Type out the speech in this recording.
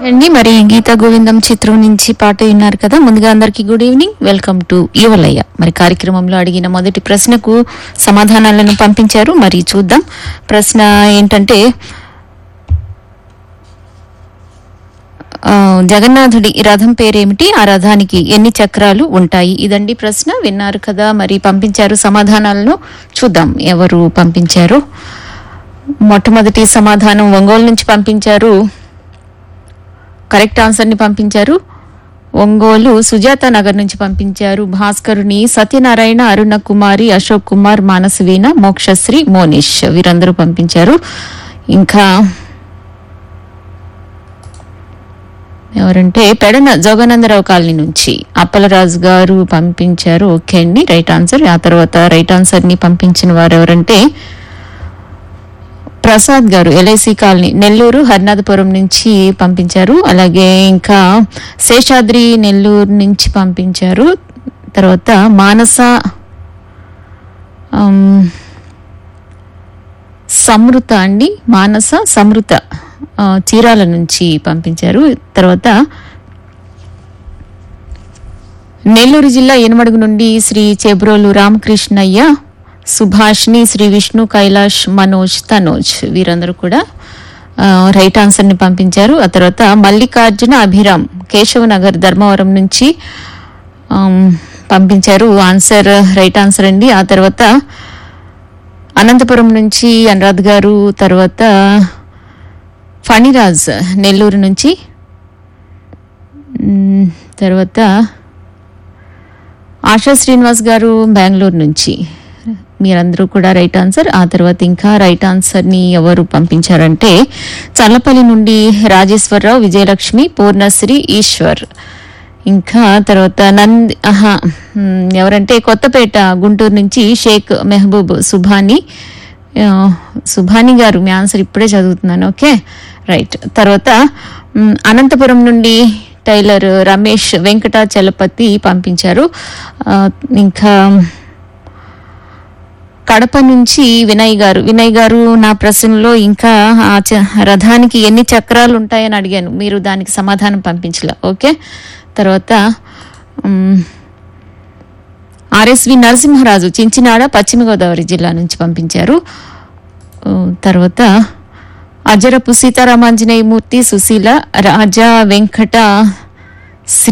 అండి మరి గీతా గోవిందం చిత్రం నుంచి పాట విన్నారు కదా ముందుగా అందరికి గుడ్ ఈవినింగ్ వెల్కమ్ టు యువలయ్య మరి కార్యక్రమంలో అడిగిన మొదటి ప్రశ్నకు సమాధానాలను పంపించారు మరి చూద్దాం ప్రశ్న ఏంటంటే ఆ, జగన్నాథుడి రథం పేరేమిటి ఆ రథానికి ఎన్ని చక్రాలు ఉంటాయి ఇదండి ప్రశ్న విన్నారు కదా మరి పంపించారు సమాధానాలను చూద్దాం ఎవరు పంపించారు మొట్టమొదటి సమాధానం ఒంగోలు నుంచి పంపించారు కరెక్ట్ ఆన్సర్ ని పంపించారు ఒంగోలు సుజాత నగర్ నుంచి పంపించారు భాస్కరుని సత్యనారాయణ అరుణ కుమారి అశోక్ కుమార్ మానసవీణ మోక్షశ్రీ మోనిష్ వీరందరూ పంపించారు ఇంకా ఎవరంటే పెడన జోగానందరావు కాలనీ నుంచి అప్పలరాజు గారు పంపించారు ఓకే అండి రైట్ ఆన్సర్ ఆ తర్వాత రైట్ ఆన్సర్ ని పంపించిన వారు ఎవరంటే ప్రసాద్ గారు ఎల్ఐసి కాలనీ నెల్లూరు హర్నాథపురం నుంచి పంపించారు అలాగే ఇంకా శేషాద్రి నెల్లూరు నుంచి పంపించారు తర్వాత మానస ఆమ్, సమృత అండి మానస సమృత ఆ, చీరాల నుంచి పంపించారు తర్వాత నెల్లూరు జిల్లా ఎనమడుగు నుండి శ్రీ చెబ్రోలు రామకృష్ణయ్య సుభాష్ని శ్రీ విష్ణు కైలాష్ మనోజ్ తనోజ్ వీరందరూ కూడా ఆ, రైట్ ఆన్సర్ ని పంపించారు ఆ తర్వాత మల్లికార్జున అభిరామ్ కేశవనగర్ ధర్మవరం నుంచి ఆమ్, పంపించారు ఆన్సర్ రైట్ ఆన్సర్ అండి ఆ తర్వాత అనంతపురం నుంచి అనురాధ్ గారు తర్వాత ఫణిరాజ్ నెల్లూరు నుంచి మ్, తర్వాత ఆశా శ్రీనివాస్ గారు బెంగళూరు నుంచి మీరందరూ కూడా రైట్ ఆన్సర్ ఆ తర్వాత ఇంకా రైట్ ఆన్సర్ ని ఎవరు పంపించారంటే చల్లపల్లి నుండి రాజేశ్వరరావు విజయలక్ష్మి పూర్ణశ్రీ ఈశ్వర్ ఇంకా తర్వాత నంది ఆహా మ్, ఎవరంటే కొత్తపేట గుంటూరు నుంచి షేక్ మెహబూబ్ సుభాని ఆ, సుభాని గారు మీ ఆన్సర్ ఇప్పుడే చదువుతున్నాను ఓకే రైట్ తర్వాత మ్, అనంతపురం నుండి టైలర్ రమేష్ వెంకటాచలపతి పంపించారు ఆ, ఇంకా కడప నుంచి వినయ్ గారు వినయ్ గారు నా ప్రశ్నలో ఇంకా ఆ చ- రథానికి ఎన్ని చక్రాలు ఉంటాయని అడిగాను మీరు దానికి సమాధానం పంపించలే ఓకే తర్వాత మ్, ఆర్ఎస్వి నరసింహరాజు చించినాడ పశ్చిమ గోదావరి జిల్లా నుంచి పంపించారు ఆ, తర్వాత అజరపు సీతారామాంజనేయ మూర్తి సుశీల రాజా వెంకట శ్రీ